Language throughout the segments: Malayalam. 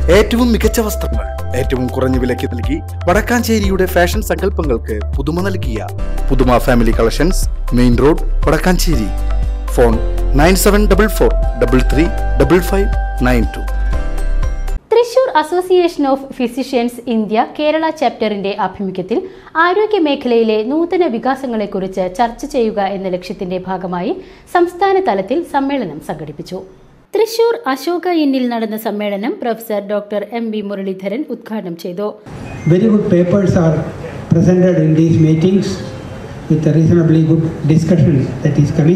ഏറ്റവും മികച്ച വസ്ത്രങ്ങൾ ഏറ്റവും കുറഞ്ഞ വിലയ്ക്ക് നൽകി വടക്കാഞ്ചേരിയുടെ ഫാഷൻ സങ്കല്പങ്ങൾക്ക് പുതുമ നൽകിയ Puthuma family collections main road Vadakkancherry phone nine seven double four double three double five nine two Thrissur association of physicians India Kerala ചാപ്റ്ററിന്റെ ആഭിമുഖ്യത്തിൽ ആരോഗ്യ മേഖലയിലെ നൂതന വികാസങ്ങളെക്കുറിച്ച് ചർച്ച ചെയ്യുക എന്ന ലക്ഷ്യത്തിന്റെ ഭാഗമായി സംസ്ഥാന തലത്തിൽ സമ്മേളനം സംഘടിപ്പിച്ചു തൃശൂർ അശോക ഇന്നിൽ നടന്ന സമ്മേളനം professor doctor M V Muraleedharan ഉദ്ഘാടനം ചെയ്തു Very good papers are presented in these meetings with a reasonably good discussion that is coming.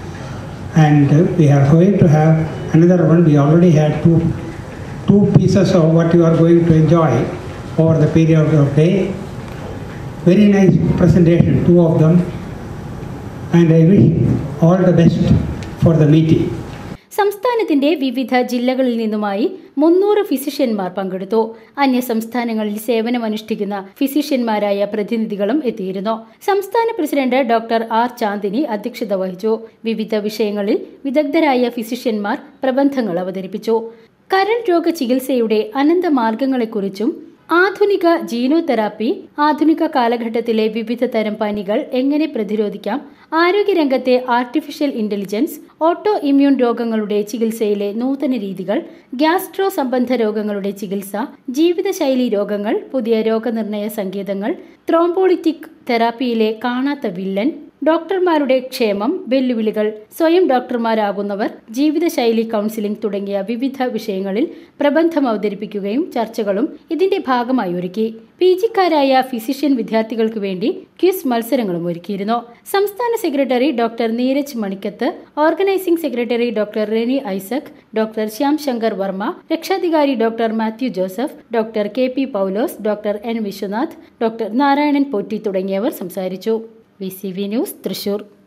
And uh, we are going to have another one. We already had two, two pieces of what you are going to enjoy over the period of day. Very nice presentation, two of them. And I wish all the best for the meeting. സംസ്ഥാനത്തിന്റെ വിവിധ ജില്ലകളിൽ നിന്നുമായി മുന്നൂറ് ഫിസിഷ്യന്മാർ പങ്കെടുത്തു അന്യ സംസ്ഥാനങ്ങളിൽ സേവനമനുഷ്ഠിക്കുന്ന ഫിസിഷ്യന്മാരായ പ്രതിനിധികളും എത്തിയിരുന്നു സംസ്ഥാന പ്രസിഡന്റ് ഡോക്ടർ ആർ ചാന്ദിനി അധ്യക്ഷത വഹിച്ചു വിവിധ വിഷയങ്ങളിൽ വിദഗ്ധരായ ഫിസിഷ്യന്മാർ പ്രബന്ധങ്ങൾ അവതരിപ്പിച്ചു കരൾ രോഗ ചികിത്സയുടെ അനന്ത മാർഗങ്ങളെക്കുറിച്ചും ആധുനിക ജീനോതെറാപ്പി ആധുനിക കാലഘട്ടത്തിലെ വിവിധ തരം പനികൾ എങ്ങനെ പ്രതിരോധിക്കാം ആരോഗ്യരംഗത്തെ ആർട്ടിഫിഷ്യൽ ഇന്റലിജൻസ് ഓട്ടോ ഇമ്മ്യൂൺ രോഗങ്ങളുടെ ചികിത്സയിലെ നൂതന രീതികൾ ഗ്യാസ്ട്രോ സംബന്ധ രോഗങ്ങളുടെ ചികിത്സ ജീവിതശൈലി രോഗങ്ങൾ പുതിയ രോഗനിർണയ സങ്കേതങ്ങൾ ത്രോംബോളിറ്റിക് തെറാപ്പിയിലെ കാണാത്ത വില്ലൻ ഡോക്ടർമാരുടെ ക്ഷേമം വെല്ലുവിളികൾ സ്വയം ഡോക്ടർമാരാകുന്നവർ ജീവിതശൈലി കൗൺസിലിംഗ് തുടങ്ങിയ വിവിധ വിഷയങ്ങളിൽ പ്രബന്ധം അവതരിപ്പിക്കുകയും ചർച്ചകളും ഇതിന്റെ ഭാഗമായി ഒരുക്കി പി ജിക്കാരായ ഫിസിഷ്യൻ വിദ്യാർത്ഥികൾക്ക് വേണ്ടി ക്വിസ് മത്സരങ്ങളും ഒരുക്കിയിരുന്നു സംസ്ഥാന secretary doctor Neeraj Manikkath organising secretary doctor Reni Isaac doctor Shyam Shankar Varma രക്ഷാധികാരി doctor Mathew Joseph doctor K P Paulose doctor N Viswanath doctor Narayanan Potti തുടങ്ങിയവർ സംസാരിച്ചു V C V news Thrissur